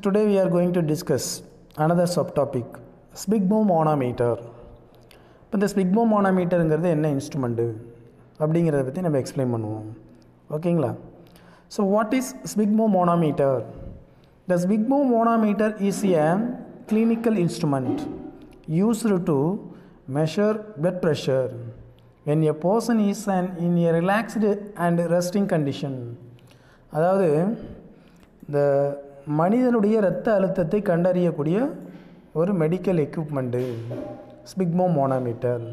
today we are going to discuss another subtopic ஸ்பிக்மோமோனாமீட்டர் இப்போ இந்த ஸ்பிக்மோமோனாமீட்டருங்கிறது என்ன இன்ஸ்ட்ருமெண்ட்டு அப்படிங்கிறத பற்றி நம்ம எக்ஸ்பிளைன் பண்ணுவோம் ஓகேங்களா so what is sphygmomanometer the sphygmomanometer is a clinical instrument used to measure blood pressure when a person is an, in a relaxed and resting condition அதாவது இந்த மனிதனுடைய இரத்த அழுத்தத்தை கண்டறியக்கூடிய ஒரு medical equipment sphygmomanometer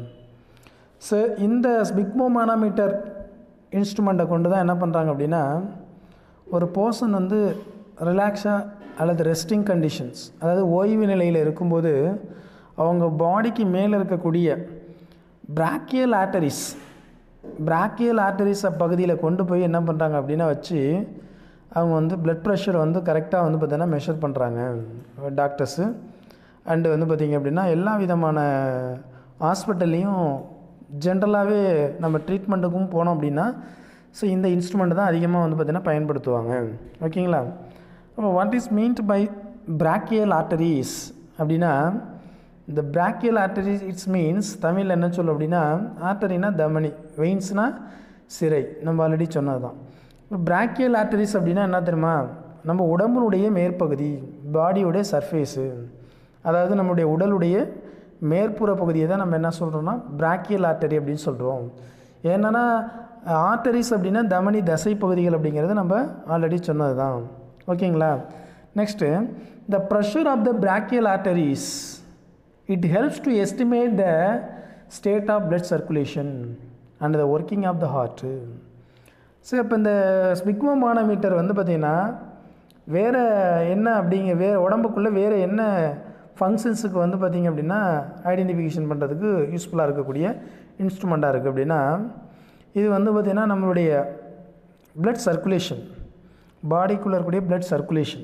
so இந்த ஸ்பிக்மோ மோனாமீட்டர் இன்ஸ்ட்ருமெண்ட்டை கொண்டு தான் என்ன பண்ணுறாங்க அப்படின்னா ஒரு பர்சன் வந்து ரிலாக்ஸாக அல்லது ரெஸ்டிங் கண்டிஷன்ஸ் அதாவது ஓய்வு நிலையில் இருக்கும்போது அவங்க பாடிக்கு மேலே இருக்கக்கூடிய பிராக்கியல் ஆர்டரிஸ் பிராக்கியல் ஆர்டரிஸ் பகுதியில் கொண்டு போய் என்ன பண்ணுறாங்க அப்படின்னா வச்சு அவங்க வந்து பிளட் ப்ரெஷர் வந்து கரெக்டாக வந்து பார்த்தீங்கன்னா மெஷர் பண்ணுறாங்க டாக்டர்ஸு அண்டு வந்து பார்த்திங்க அப்படின்னா எல்லா விதமான ஹாஸ்பிட்டல்லையும் ஜென்ரலாகவே நம்ம ட்ரீட்மெண்ட்டுக்கும் போனோம் அப்படின்னா ஸோ இந்த இன்ஸ்ட்ருமெண்ட் தான் அதிகமாக வந்து பார்த்திங்கன்னா பயன்படுத்துவாங்க ஓகேங்களா அப்போ what is meant by brachial arteries அப்படின்னா இந்த பிராக்கியல் ஆர்டரிஸ் இட்ஸ் மீன்ஸ் தமிழில் என்ன சொல்லும் அப்படின்னா ஆர்டரினா தமனி வெயின்ஸ்னால் சிறை நம்ம ஆல்ரெடி சொன்னது தான் இப்போ பிராக்கியல் ஆர்டரிஸ் அப்படின்னா என்ன தெரியுமா நம்ம உடம்புடைய மேற்பகுதி பாடியோடைய சர்ஃபேஸு அதாவது நம்மளுடைய உடலுடைய மேற்புற பகுதியை தான் நம்ம என்ன சொல்கிறோம்னா பிராக்கியல் ஆர்டரி அப்படின்னு சொல்கிறோம் ஏன்னா ஆர்டரிஸ் அப்படின்னா தமனி தசை பகுதிகள் அப்படிங்கிறது நம்ம ஆல்ரெடி சொன்னது தான் ஓகேங்களா next the pressure of the brachial arteries it helps to estimate the state of blood circulation and the working of the heart so இப்போ இந்த ஸ்பிக்மோமானோமீட்டர் வந்து பார்த்திங்கன்னா வேறு என்ன அப்படிங்க வேறு உடம்புக்குள்ளே வேறு என்ன ஃபங்க்ஷன்ஸுக்கு வந்து பார்த்திங்க அப்படின்னா ஐடென்டிஃபிகேஷன் பண்ணுறதுக்கு யூஸ்ஃபுல்லாக இருக்கக்கூடிய இன்ஸ்ட்ருமெண்ட்டாக இருக்குது அப்படின்னா இது வந்து பார்த்திங்கன்னா நம்மளுடைய பிளட் சர்க்குலேஷன் பாடிக்குள்ளே இருக்கக்கூடிய blood circulation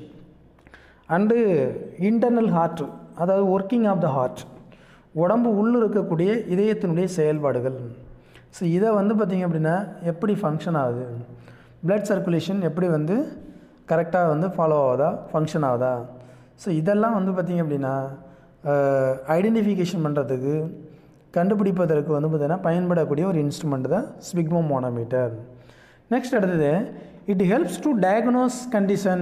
and internal heart அதாவது ஒர்க்கிங் ஆஃப் த ஹார்ட் உடம்பு உள்ளே இருக்கக்கூடிய இதயத்தினுடைய செயல்பாடுகள் ஸோ இதை வந்து பார்த்திங்க அப்படின்னா எப்படி ஃபங்க்ஷன் ஆகுது பிளட் சர்க்குலேஷன் எப்படி வந்து கரெக்டாக வந்து ஃபாலோ ஆகுதா ஃபங்க்ஷன் ஆகுதா ஸோ இதெல்லாம் வந்து பார்த்திங்க அப்படின்னா ஐடென்டிஃபிகேஷன் பண்ணுறதுக்கு கண்டுபிடிப்பதற்கு வந்து பார்த்திங்கன்னா பயன்படக்கூடிய ஒரு இன்ஸ்ட்ருமெண்ட் தான் ஸ்பிக்மோ மோனோமீட்டர் நெக்ஸ்ட் அடுத்தது it helps to diagnose condition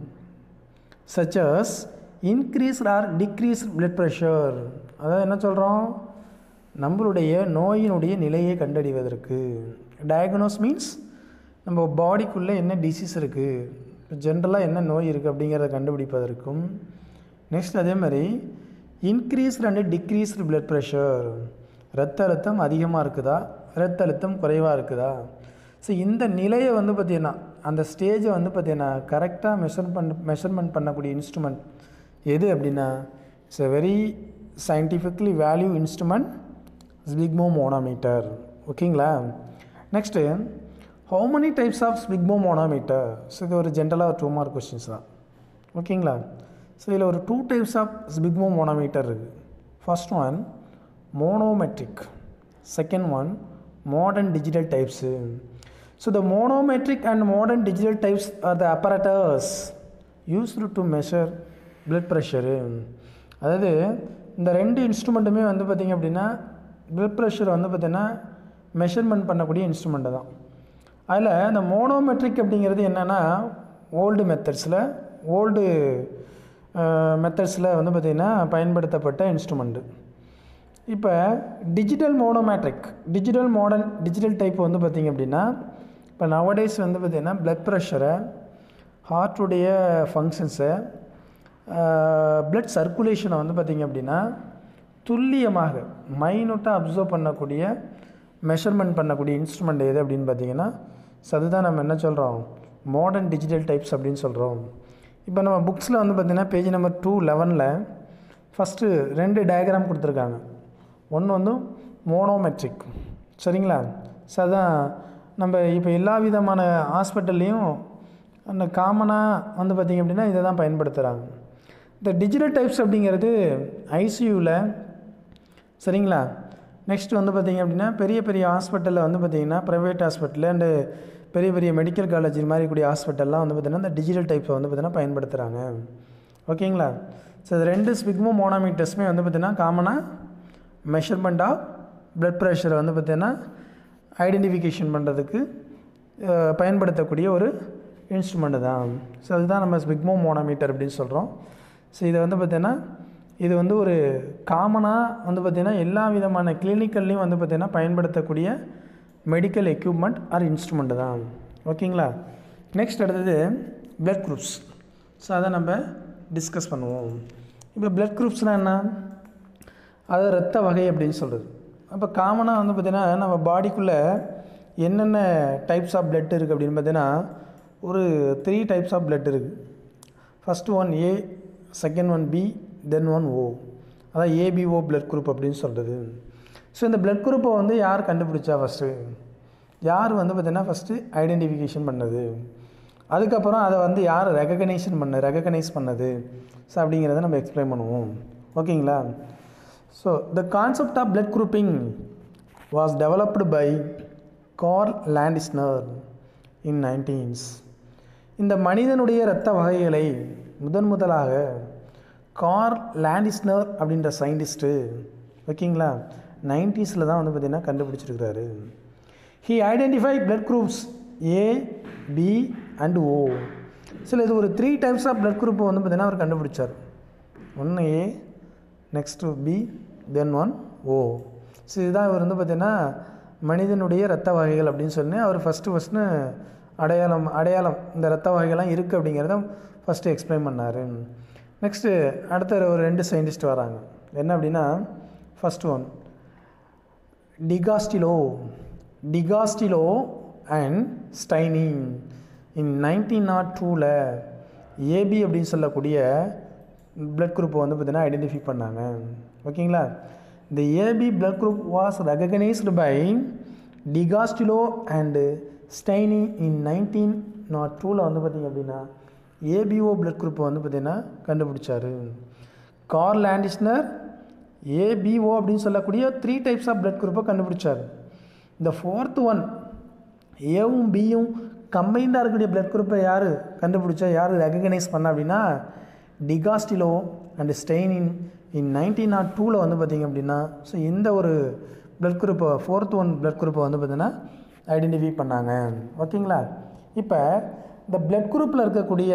such as increase or decrease blood pressure அதாவது என்ன சொல்கிறோம் நம்மளுடைய நோயினுடைய நிலையை கண்டறிவதற்கு டயக்னோஸ் மீன்ஸ் நம்ம பாடிக்குள்ளே என்ன டிசீஸ் இருக்குது ஜென்ரலாக என்ன நோய் இருக்குது அப்படிங்கிறத கண்டுபிடிப்பதற்கும் நெக்ஸ்ட் அதே மாதிரி increased and decreased blood pressure ரத்த அழுத்தம் அதிகமாக இருக்குதா ரத்த அழுத்தம் குறைவாக இருக்குதா ஸோ இந்த நிலையை வந்து பார்த்திங்கன்னா அந்த ஸ்டேஜை வந்து பார்த்திங்கன்னா கரெக்டாக மெஷர் பண்ண மெஷர்மெண்ட் பண்ணக்கூடிய இன்ஸ்ட்ருமெண்ட் எது அப்படின்னா it's a very scientifically value instrument sphygmomanometer ஓகேங்களா next how many types of sphygmomanometer so இது ஒரு ஜென்ரலாக ஒரு டூ மார்க் கொஸ்டின்ஸ் தான் ஓகேங்களா ஸோ இதில் ஒரு two types of sphygmomanometer இருக்குது first one manometric second one modern digital types so the manometric and modern digital types are the apparatus used to measure blood pressure அதாவது இந்த ரெண்டு இன்ஸ்ட்ருமெண்ட்டுமே வந்து பார்த்திங்க அப்படின்னா பிளட் ப்ரெஷர் வந்து பார்த்திங்கன்னா மெஷர்மெண்ட் பண்ணக்கூடிய இன்ஸ்ட்ருமெண்ட்டு தான் அதில் இந்த மோனோமெட்ரிக் அப்படிங்கிறது என்னென்னா ஓல்டு மெத்தட்ஸில் ஓல்டு மெத்தட்ஸில் வந்து பார்த்திங்கன்னா பயன்படுத்தப்பட்ட இன்ஸ்ட்ருமெண்ட்டு இப்போ digital manometric digital modern digital type வந்து பார்த்திங்க அப்படின்னா இப்போ நவடேஸ் வந்து பார்த்திங்கன்னா ப்ளட் ப்ரெஷரை ஹார்ட்டுடைய ஃபங்க்ஷன்ஸை பிளட் சர்க்குலேஷனை வந்து பார்த்திங்க அப்படின்னா துல்லியமாக மைனூட்டாக அப்சர்வ் பண்ணக்கூடிய மெஷர்மெண்ட் பண்ணக்கூடிய இன்ஸ்ட்ருமெண்ட் எது அப்படின்னு பார்த்தீங்கன்னா ஸோ அதுதான் நம்ம என்ன சொல்கிறோம் மாடர்ன் டிஜிட்டல் டைப்ஸ் அப்படின்னு சொல்கிறோம் இப்போ நம்ம புக்ஸில் வந்து பார்த்திங்கன்னா பேஜ் நம்பர் டூ லெவனில் ஃபஸ்ட்டு ரெண்டு டயக்ராம் கொடுத்துருக்காங்க ஒன்று வந்து மோனோமெட்ரிக் சரிங்களா ஸோ அதான் நம்ம இப்போ எல்லா விதமான ஹாஸ்பிட்டல்லையும் அந்த காமனாக வந்து பார்த்திங்க அப்படின்னா இதை தான் பயன்படுத்துகிறாங்க இந்த டிஜிட்டல் டைப்ஸ் அப்படிங்கிறது ஐசியூவில் சரிங்களா நெக்ஸ்ட் வந்து பார்த்திங்க அப்படின்னா பெரிய பெரிய ஹாஸ்பிட்டலில் வந்து பார்த்திங்கன்னா ப்ரைவேட் ஹாஸ்பிட்டல் அண்டு பெரிய பெரிய மெடிக்கல் காலேஜ் இது மாதிரி கூடிய ஹாஸ்பிட்டல்லாம் வந்து பார்த்திங்கன்னா இந்த டிஜிட்டல் டைப்ஸை வந்து பார்த்திங்கன்னா பயன்படுத்துகிறாங்க ஓகேங்களா ஸோ இது ரெண்டு ஸ்பிக்மோ மோனாமீட்டர்ஸுமே வந்து பார்த்திங்கன்னா காமனாக மெஷர்மெண்ட் ஆஃப் ப்ளட் ப்ரெஷரை வந்து பார்த்திங்கன்னா ஐடென்டிஃபிகேஷன் பண்ணுறதுக்கு அஹ், பயன்படுத்தக்கூடிய ஒரு இன்ஸ்ட்ருமெண்ட் தான் ஸோ அதுதான் நம்ம ஸ்பிக்மோ மோனாமீட்டர் அப்படின்னு சொல்கிறோம் ஸோ இதை வந்து பார்த்திங்கன்னா இது வந்து ஒரு காமனாக வந்து பார்த்திங்கன்னா எல்லா விதமான கிளினிக்கல்லையும் வந்து பார்த்திங்கன்னா பயன்படுத்தக்கூடிய மெடிக்கல் எக்யூப்மெண்ட் ஆர் இன்ஸ்ட்ருமெண்ட் தான் ஓகேங்களா நெக்ஸ்ட் அடுத்தது blood குரூப்ஸ் ஸோ அதை நம்ம டிஸ்கஸ் பண்ணுவோம் இப்போ blood குரூப்ஸ்னால் என்ன அது ரத்த வகை அப்படின்னு சொல்கிறது அப்போ காமனாக வந்து பார்த்திங்கன்னா நம்ம பாடிக்குள்ளே என்னென்ன டைப்ஸ் ஆஃப் blood இருக்குது அப்படின்னு பார்த்தீங்கன்னா ஒரு த்ரீ டைப்ஸ் ஆஃப் blood இருக்குது first one A second one B then one O அதான் ஏபிஓ பிளட் குரூப் அப்படின்னு சொல்கிறது ஸோ இந்த பிளட் குரூப்பை வந்து யார் கண்டுபிடிச்சா ஃபஸ்ட்டு யார் வந்து பார்த்தீங்கன்னா ஃபஸ்ட்டு ஐடென்டிஃபிகேஷன் பண்ணது அதுக்கப்புறம் அதை வந்து யார் ரெகக்னைசேஷன் பண்ண ரெகக்னைஸ் பண்ணது ஸோ அப்படிங்கிறத நம்ம எக்ஸ்பிளைன் பண்ணுவோம் ஓகேங்களா so the concept of blood grouping was developed by Karl Landsteiner in nineteens இந்த மனிதனுடைய இரத்த வகைகளை முதன் முதலாக கார் லேண்டிஸ்னர் அப்படின்ற சயின்டிஸ்ட்டு ஓகேங்களா நைன்டிஸில் தான் வந்து பார்த்திங்கன்னா கண்டுபிடிச்சிருக்கிறாரு he identify blood groups A B and O சில இது ஒரு த்ரீ டைப்ஸ் ஆஃப் பிளட் குரூப்பை வந்து பார்த்திங்கன்னா அவர் கண்டுபிடிச்சார் ஒன்று A next B then one O so இதுதான் இவர் வந்து பார்த்திங்கன்னா மனிதனுடைய இரத்த வகைகள் அப்படின்னு சொல்லி அவர் ஃபஸ்ட்டு ஃபஸ்ட்டு அடையாளம் அடையாளம் இந்த இரத்த வகைகள்லாம் இருக்குது அப்படிங்கிறத ஃபஸ்ட்டு எக்ஸ்பிளைன் பண்ணார் நெக்ஸ்ட்டு அடுத்த ஒரு ரெண்டு சயின்டிஸ்ட் வராங்க என்ன அப்படின்னா first one Decastello Decastello and Staini in nineteen nought டூவில் ஏபி அப்படின்னு சொல்லக்கூடிய பிளட் குரூப்பை வந்து பார்த்தீங்கன்னா ஐடென்டிஃபை பண்ணாங்க ஓகேங்களா இந்த AB blood group was recognised by Decastello and Staini in nineteen nought டூவில் வந்து பார்த்திங்க அப்படின்னா ஏபிஓ பிளட் குரூப்பை வந்து பார்த்திங்கன்னா கண்டுபிடிச்சாரு கார் லேண்டிஸ்னர் ஏபிஓ அப்படின்னு சொல்லக்கூடிய த்ரீ டைப்ஸ் ஆஃப் பிளட் குரூப்பை கண்டுபிடிச்சார் இந்த ஃபோர்த் ஒன் ஏவும் பியும் கம்பைண்டாக இருக்கக்கூடிய பிளட் குரூப்பை யார் கண்டுபிடிச்சா யார் ரெகக்னைஸ் பண்ண அப்படின்னா டிகாஸ்டிலோ அண்ட் ஸ்டெயினின் இன் நைன்டீன் நாட் டூவில் வந்து பார்த்திங்க அப்படின்னா ஸோ இந்த ஒரு பிளட் குரூப்பை ஃபோர்த் ஒன் பிளட் குரூப்பை வந்து பார்த்திங்கன்னா ஐடென்டிஃபை பண்ணாங்க ஓகேங்களா இப்போ இந்த பிளட் குரூப்பில் இருக்கக்கூடிய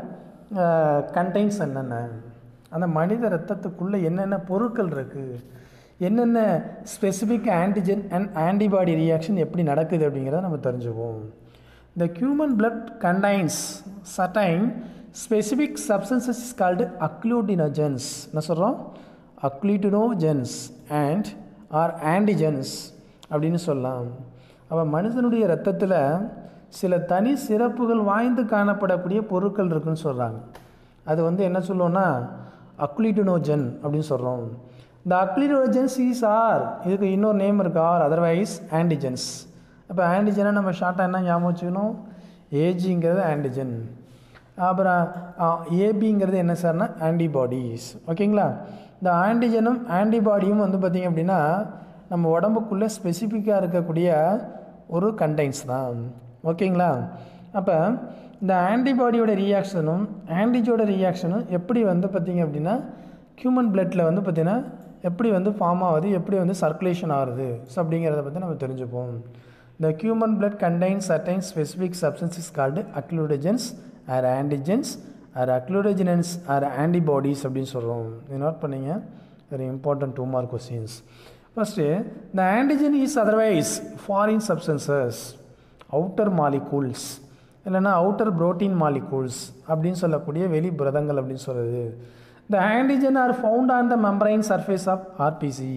கண்டெய்ன்ஸ் என்னென்ன அந்த மனித ரத்தத்துக்குள்ளே என்னென்ன பொருட்கள் இருக்குது என்னென்ன specific antigen and antibody reaction எப்படி நடக்குது அப்படிங்கிறத நம்ம தெரிஞ்சுக்குவோம் The human blood contains certain specific substances called agglutinogens. என்ன சொல்கிறோம் agglutinogens and or antigens அப்படின்னு சொல்லலாம் அப்போ மனிதனுடைய ரத்தத்தில் சில தனி சிறப்புகள் வாய்ந்து காணப்படக்கூடிய பொருட்கள் இருக்குன்னு சொல்கிறாங்க அது வந்து என்ன சொல்லுவோம்னா அக்லிட்டோனோஜன் அப்படின்னு சொல்கிறோம் இந்த அக்லிட்டோஜன்ஸ் இஸ் ஆர் இதுக்கு இன்னொரு நேம் இருக்கு ஆர் அதர்வைஸ் ஆன்டிஜென்ஸ் அப்போ ஆன்டிஜனை நம்ம ஷார்ட்டாக என்ன ஞாபகம் வச்சுக்கணும் ஏஜிங்கிறது ஆன்டிஜன் அப்புறம் ஏபிங்கிறது என்ன சார்னா ஆன்டிபாடிஸ் ஓகேங்களா இந்த ஆன்டிஜனும் ஆன்டிபாடியும் வந்து பார்த்திங்க அப்படின்னா நம்ம உடம்புக்குள்ளே ஸ்பெசிஃபிக்காக இருக்கக்கூடிய ஒரு கண்டெய்ன்ஸ் தான் ஓகேங்களா அப்போ இந்த ஆன்டிபாடியோட ரியாக்ஷனும் ஆன்டிஜோட ரியாக்ஷனும் எப்படி வந்து பார்த்திங்க அப்படின்னா ஹியூமன் பிளட்டில் வந்து பார்த்திங்கன்னா எப்படி வந்து ஃபார்ம் ஆகுது எப்படி வந்து சர்க்குலேஷன் ஆகுது ஸோ அப்படிங்கிறத பற்றி நம்ம தெரிஞ்சுப்போம் The human blood contains certain specific substances called accludogens or antigens or accludogens or antibodies அப்படின்னு சொல்கிறோம் இது நோட் பண்ணீங்க very important two mark questions first the antigen is otherwise foreign substances outer molecules இல்லைன்னா outer protein molecules அப்படின்னு சொல்லக்கூடிய வெளி புரதங்கள் அப்படின்னு சொல்கிறது the antigen are found on the membrane surface of RBC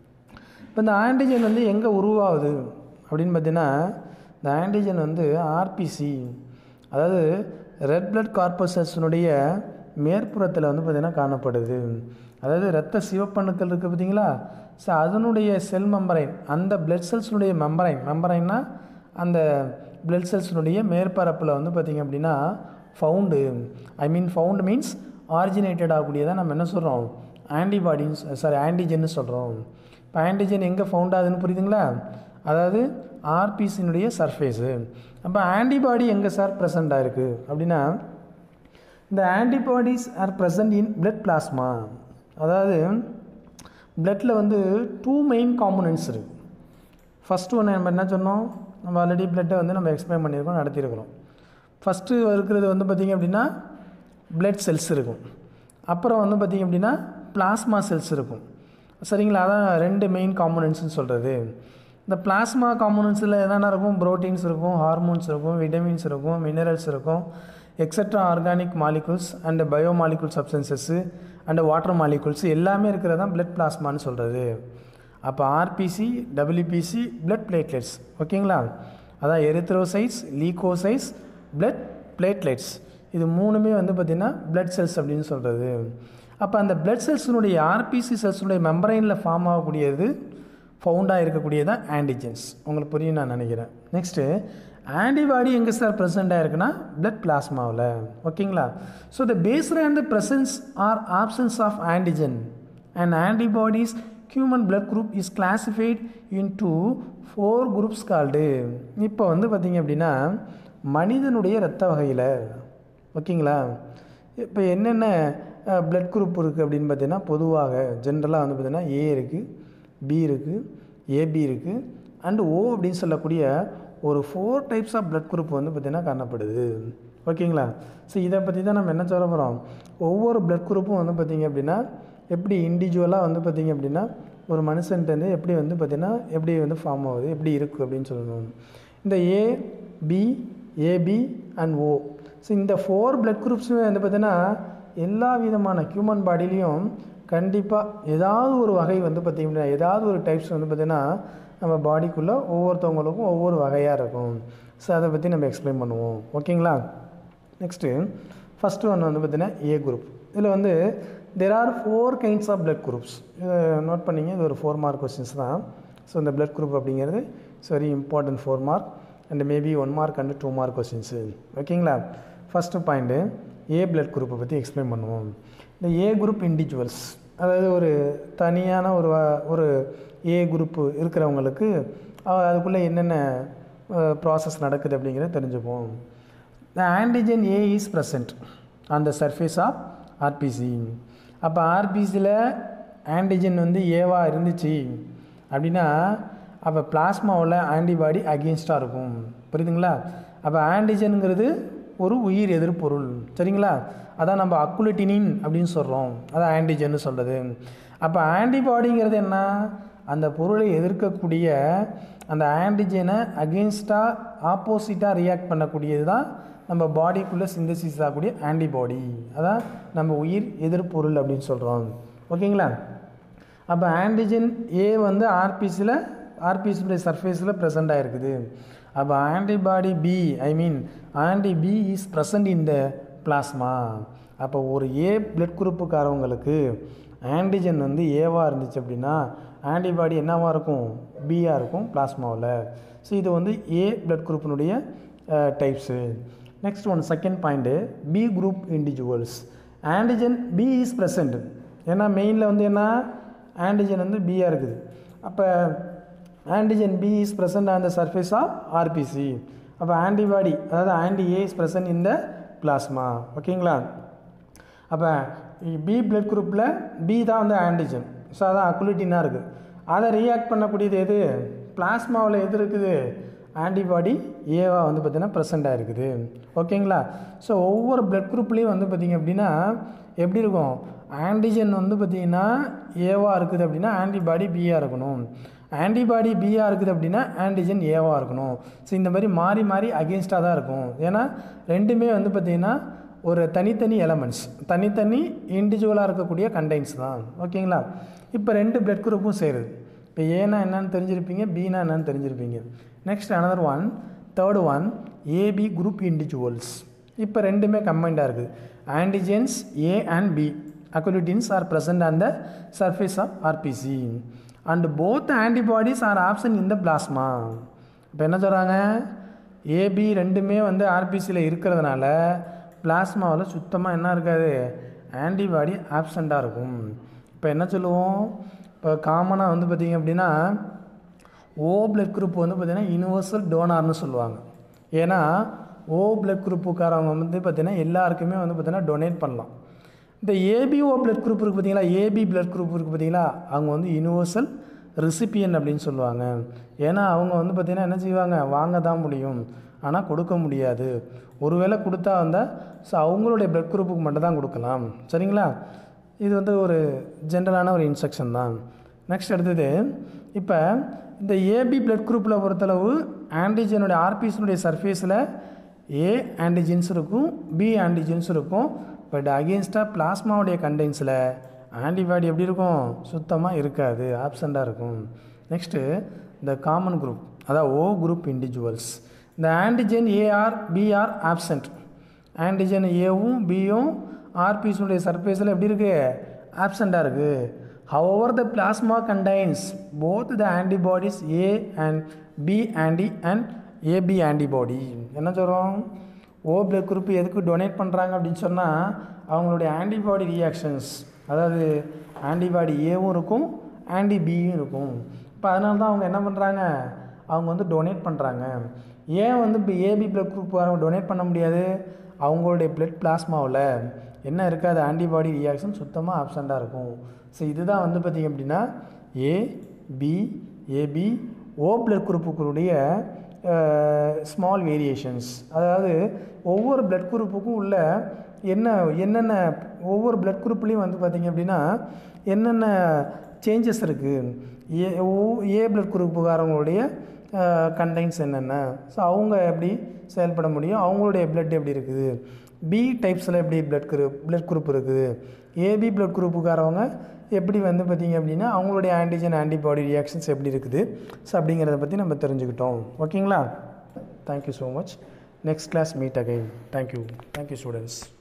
இப்போ இந்த ஆன்டிஜன் வந்து எங்கே உருவாகுது அப்படின்னு பார்த்தீங்கன்னா இந்த ஆன்டிஜன் வந்து ஆர்பிசி அதாவது ரெட் பிளட் கார்பஸனுடைய மேற்புறத்தில் வந்து பார்த்திங்கன்னா காணப்படுது அதாவது இரத்த சிவப்பணுக்கள் இருக்குது பார்த்தீங்களா ஸோ அதனுடைய செல் மெம்பரைன் அந்த பிளட் செல்ஸினுடைய மெம்பரைன் மெம்பரைன்னா அந்த பிளட் செல்ஸினுடைய மேற்பரப்பில் வந்து பார்த்திங்க அப்படின்னா found I mean found means originated ஆகக்கூடியதான் நம்ம என்ன சொல்கிறோம் ஆன்டிபாடின்னு சாரி ஆன்டிஜன்னு சொல்கிறோம் இப்போ ஆன்டிஜன் எங்கே ஃபவுண்ட் ஆகுதுன்னு புரியுதுங்களா அதாவது ஆர்பிசினுடைய சர்ஃபேஸு அப்போ ஆன்டிபாடி எங்கே சார் ப்ரெசண்ட் ஆகிருக்கு அப்படின்னா இந்த antibodies are present in blood plasma அதாவது பிளட்டில் வந்து டூ மெயின் காம்பனன்ட்ஸ் இருக்குது ஃபஸ்ட்டு ஒன்று நம்ம என்ன சொன்னோம் நம்ம ஆல்ரெடி பிளட்டை வந்து நம்ம எக்ஸ்பிளைன் பண்ணியிருக்கோம் நடத்தியிருக்கிறோம் ஃபஸ்ட்டு இருக்கிறது வந்து பார்த்திங்க அப்படின்னா பிளட் செல்ஸ் இருக்கும் அப்புறம் வந்து பார்த்திங்க அப்படின்னா பிளாஸ்மா செல்ஸ் இருக்கும் சரிங்களா அதான் ரெண்டு மெயின் காம்பனன்ட்ஸ்னு சொல்கிறது இந்த பிளாஸ்மா காம்பனன்ட்ஸில் என்னென்ன இருக்கும் ப்ரோட்டீன்ஸ் இருக்கும் ஹார்மோன்ஸ் இருக்கும் விட்டமின்ஸ் இருக்கும் மினரல்ஸ் இருக்கும் extra organic molecules and biomolecule substances and water molecules எல்லாமே இருக்கிறது தான் பிளட் பிளாஸ்மான்னு சொல்கிறது அப்போ ஆர்பிசி டபிள்யூபிசி பிளட் பிளேட்லெட்ஸ் ஓகேங்களா அதான் எரித்ரோசைட்ஸ் லீகோசைட்ஸ் பிளட் பிளேட்லெட்ஸ் இது மூணுமே வந்து பார்த்திங்கன்னா பிளட் செல்ஸ் அப்படின்னு சொல்கிறது அப்போ அந்த பிளட் செல்ஸினுடைய ஆர்பிசி செல்ஸினுடைய மெம்பரைனில் ஃபார்ம் ஆகக்கூடியது ஃபவுண்டாக இருக்கக்கூடியதான் ஆன்டிஜென்ஸ் உங்களுக்கு புரியும் நான் நினைக்கிறேன் நெக்ஸ்ட்டு ஆன்டிபாடி எங்கே சார் ப்ரெசென்ட்டாக இருக்குன்னா பிளட் பிளாஸ்மாவில் ஓகேங்களா so the based on the presence or absence of antigen and antibodies human blood group is classified into four groups called இப்போ வந்து பார்த்திங்க அப்படின்னா மனிதனுடைய இரத்த வகையில் ஓகேங்களா இப்போ என்னென்ன பிளட் குரூப் இருக்குது அப்படின்னு பார்த்தீங்கன்னா பொதுவாக ஜென்ரலாக வந்து பார்த்திங்கன்னா ஏ இருக்குது பி இருக்குது ஏபி இருக்குது அண்டு ஓ அப்படின்னு சொல்லக்கூடிய ஒரு four types of blood group வந்து பார்த்திங்கன்னா காணப்படுது ஓகேங்களா ஸோ இதை பற்றி தான் நம்ம என்ன சொல்ல போகிறோம் ஒவ்வொரு பிளட் குரூப்பும் வந்து பார்த்திங்க அப்படின்னா எப்படி இண்டிவிஜுவலாக வந்து பார்த்திங்க அப்படின்னா ஒரு மனுஷன்ட்டு எப்படி வந்து பார்த்திங்கன்னா எப்படி வந்து ஃபார்ம் ஆகுது எப்படி இருக்குது அப்படின்னு சொல்லணும் இந்த A B AB and O so இந்த ஃபோர் பிளட் குரூப்ஸுமே வந்து பார்த்திங்கன்னா எல்லா விதமான ஹியூமன் பாடியிலையும் கண்டிப்பாக ஏதாவது ஒரு வகை வந்து பார்த்திங்கன்னா ஏதாவது ஒரு டைப்ஸ் வந்து பார்த்திங்கன்னா நம்ம பாடிக்குள்ளே ஒவ்வொருத்தவங்களுக்கும் ஒவ்வொரு வகையாக இருக்கும் ஸோ அதை பற்றி நம்ம எக்ஸ்பிளைன் பண்ணுவோம் ஓகேங்களா நெக்ஸ்ட்டு ஃபஸ்ட்டு ஒன்று வந்து பார்த்திங்கன்னா ஏ குரூப் இதில் வந்து there are four kinds of blood groups இதை நோட் பண்ணிங்க இது ஒரு ஃபோர் மார்க் கொஸ்டின்ஸ் தான் ஸோ இந்த பிளட் குரூப் அப்படிங்கிறது it's very important four mark and maybe one mark and two mark questions ஓகேங்களா ஃபஸ்ட்டு பாயிண்ட்டு ஏ பிளட் குரூப்பை பற்றி எக்ஸ்பிளைன் பண்ணுவோம் இந்த ஏ குரூப் இண்டிவிஜுவல்ஸ் அதாவது ஒரு தனியான ஒரு வ- ஒரு ஏ குரூப்பு இருக்கிறவங்களுக்கு அஹ், அதுக்குள்ளே என்னென்ன ப்ராசஸ் நடக்குது அப்படிங்கிறத தெரிஞ்சுப்போம் the antigen A is present on the surface of RBC அப்போ ஆர்பிசியில் ஆன்டிஜன் வந்து ஏவாக இருந்துச்சு அப்படின்னா அப்போ பிளாஸ்மாவில் ஆன்டிபாடி அகெயின்ஸ்டாக இருக்கும் புரியுதுங்களா அப்போ ஆன்டிஜனுங்கிறது ஒரு உயிர் எதிர்ப்பொருள் சரிங்களா அதான் நம்ம அக்குலிட்டினின் அப்படின்னு சொல்கிறோம் அதான் ஆன்டிஜன்னு சொல்கிறது அப்போ ஆன்டிபாடிங்கிறது என்ன அந்த பொருளை எதிர்க்கக்கூடிய அந்த ஆன்டிஜனை அகெயின்ஸ்டாக ஆப்போசிட்டாக ரியாக்ட் பண்ணக்கூடியது தான் நம்ம பாடிக்குள்ளே சிந்தசிஸ் ஆகக்கூடிய ஆன்டிபாடி அதான் நம்ம உயிர் எதிர்ப்பொருள் அப்படின்னு சொல்கிறோம் ஓகேங்களா அப்போ ஆன்டிஜன் ஏ வந்து ஆர்பிசியில் ஆர்பிசியுடைய சர்ஃபேஸில் ப்ரெசென்ட் ஆகிருக்குது அப்போ antibody B I mean anti B is present in the plasma அப்போ ஒரு ஏ பிளட் குரூப்புக்காரவங்களுக்கு ஆன்டிஜன் வந்து ஏவாக இருந்துச்சு அப்படின்னா ஆன்டிபாடி என்னவாக இருக்கும் பியாக இருக்கும் பிளாஸ்மாவில் ஸோ இது வந்து ஏ பிளட் குரூப்பினுடைய types next one second point B group individuals antigen B is present ஏன்னா மெயினில் வந்து என்ன ஆன்டிஜன் வந்து பியாக இருக்குது அப்போ antigen B is present on the surface of RBC அப்போ ஆன்டிபாடி அதாவது anti A is present in the plasma ஓகேங்களா அப்போ பி பிளட் குரூப்பில் பி தான் வந்து ஆன்டிஜன் ஸோ அதான் அக்குலிட்டினாக இருக்குது அதை ரியாக்ட் பண்ணக்கூடியது எது பிளாஸ்மாவில் எது இருக்குது ஆன்டிபாடி ஏவா வந்து பார்த்திங்கன்னா ப்ரெசண்ட்டாக இருக்குது ஓகேங்களா ஸோ ஒவ்வொரு பிளட் குரூப்லேயும் வந்து பார்த்திங்க அப்படின்னா எப்படி இருக்கும் ஆன்டிஜன் வந்து பார்த்திங்கன்னா ஏவா இருக்குது அப்படின்னா ஆன்டிபாடி பியாக இருக்கணும் ஆன்டிபாடி பியாக இருக்குது அப்படின்னா ஆன்டிஜன் ஏவாக இருக்கணும் ஸோ இந்த மாதிரி மாறி மாறி அகேன்ஸ்டாக தான் இருக்கும் ஏன்னா ரெண்டுமே வந்து பார்த்திங்கன்னா ஒரு தனித்தனி எலமெண்ட்ஸ் தனித்தனி இண்டிவிஜுவலாக இருக்கக்கூடிய கண்டெய்ன்ஸ் தான் ஓகேங்களா இப்போ ரெண்டு பிளட் குரூப்பும் சேருது இப்போ ஏனா என்னன்னு தெரிஞ்சிருப்பீங்க பீனா என்னன்னு தெரிஞ்சிருப்பீங்க next another one third one AB group individuals இப்போ ரெண்டுமே கம்பைண்டாக இருக்குது antigens A and B agglutinins are present on the surface of RPC and both antibodies are absent in the plasma இப்போ என்ன சொல்கிறாங்க ஏபி ரெண்டுமே வந்து ஆர்பிசியில் இருக்கிறதுனால பிளாஸ்மாவில் சுத்தமாக என்ன இருக்காது ஆன்டிபாடி ஆப்சண்ட்டாக இருக்கும் இப்போ என்ன சொல்லுவோம் இப்போ காமனாக வந்து பார்த்திங்க அப்படின்னா ஓ பிளட் குரூப் வந்து பார்த்திங்கன்னா யூனிவர்சல் டோனார்னு சொல்லுவாங்க ஏன்னா ஓ பிளட் குரூப்புக்காரவங்க வந்து பார்த்திங்கன்னா எல்லாருக்குமே வந்து பார்த்திங்கன்னா டொனேட் பண்ணலாம் இந்த ஏபிஓ பிளட் குரூப் இருக்குது பார்த்தீங்களா ஏபி பிளட் குரூப் இருக்குது பார்த்தீங்களா அவங்க வந்து யூனிவர்சல் ரிசிபியன் அப்படின்னு சொல்லுவாங்க ஏன்னா அவங்க வந்து பார்த்திங்கன்னா என்ன செய்வாங்க வாங்க தான் முடியும் ஆனால் கொடுக்க முடியாது ஒருவேளை கொடுத்தா வந்தால் ஸோ அவங்களுடைய பிளட் குரூப்புக்கு மட்டும் தான் கொடுக்கலாம் சரிங்களா இது வந்து ஒரு ஜென்ரலான ஒரு இன்ஸ்ட்ரக்ஷன் தான் நெக்ஸ்ட் அடுத்தது இப்போ இந்த ஏபி பிளட் குரூப்பில் பொறுத்தளவு ஆன்டிஜனுடைய ஆர்பிஸினுடைய சர்ஃபேஸில் ஏ ஆன்டிஜென்ஸ் இருக்கும் பி ஆன்டிஜென்ஸ் இருக்கும் பட் அகெயின்ஸ்டாக பிளாஸ்மாவுடைய கண்டென்ஸில் ஆன்டிபாடி எப்படி இருக்கும் சுத்தமாக இருக்காது ஆப்சண்ட்டாக இருக்கும் நெக்ஸ்ட்டு இந்த காமன் குரூப் அதாவது ஓ குரூப் இண்டிவிஜுவல்ஸ் இந்த antigen A or B are absent antigen ஏவும் பியும் ஆர்பிஸுடைய சர்ஃபேஸில் எப்படி இருக்குது ஆப்சண்ட்டாக இருக்குது however the plasma contains both the antibodies A and B anti and AB antibody என்ன சொல்கிறோம் ஓ பிளட் குரூப் எதுக்கு டொனேட் பண்ணுறாங்க அப்படின்னு சொன்னால் அவங்களுடைய ஆன்டிபாடி ரியாக்ஷன்ஸ் அதாவது ஆன்டிபாடி ஏவும் இருக்கும் ஆன்டி பியும் இருக்கும் இப்போ அதனால தான் அவங்க என்ன பண்ணுறாங்க அவங்க வந்து டொனேட் பண்ணுறாங்க ஏன் வந்து இப்போ ஏபி பிளட் குரூப் டொனேட் பண்ண முடியாது அவங்களுடைய பிளட் பிளாஸ்மாவில் என்ன இருக்காது ஆன்டிபாடி ரியாக்ஷன் சுத்தமாக ஆப்சண்ட்டாக இருக்கும் ஸோ இதுதான் வந்து பார்த்திங்க அப்படின்னா A B AB O blood குரூப்புகளுடைய ஸ்மால் வேரியேஷன்ஸ் அதாவது ஒவ்வொரு பிளட் குரூப்புக்கும் உள்ள என்ன என்னென்ன ஒவ்வொரு பிளட் குரூப்லேயும் வந்து பார்த்திங்க அப்படின்னா என்னென்ன சேஞ்சஸ் இருக்குது ஏ ஓ ஏ பிளட் குரூப்புக்காரங்களுடைய கண்டைன்ஸ் என்னென்ன ஸோ அவங்க எப்படி செயல்பட முடியும் அவங்களுடைய பிளட் எப்படி இருக்குது பி டைப்ஸில் எப்படி பிளட் குரூப் பிளட் குரூப் இருக்குது ஏபி பிளட் குரூப்புக்காரவங்க எப்படி வந்து பார்த்திங்க அப்படின்னா அவங்களுடைய ஆன்டிஜன் ஆன்டிபாடி ரியாக்ஷன்ஸ் எப்படி இருக்குது ஸோ அப்படிங்கிறத பற்றி நம்ம தெரிஞ்சுக்கிட்டோம் ஓகேங்களா thank you so much next class meet again thank you thank you students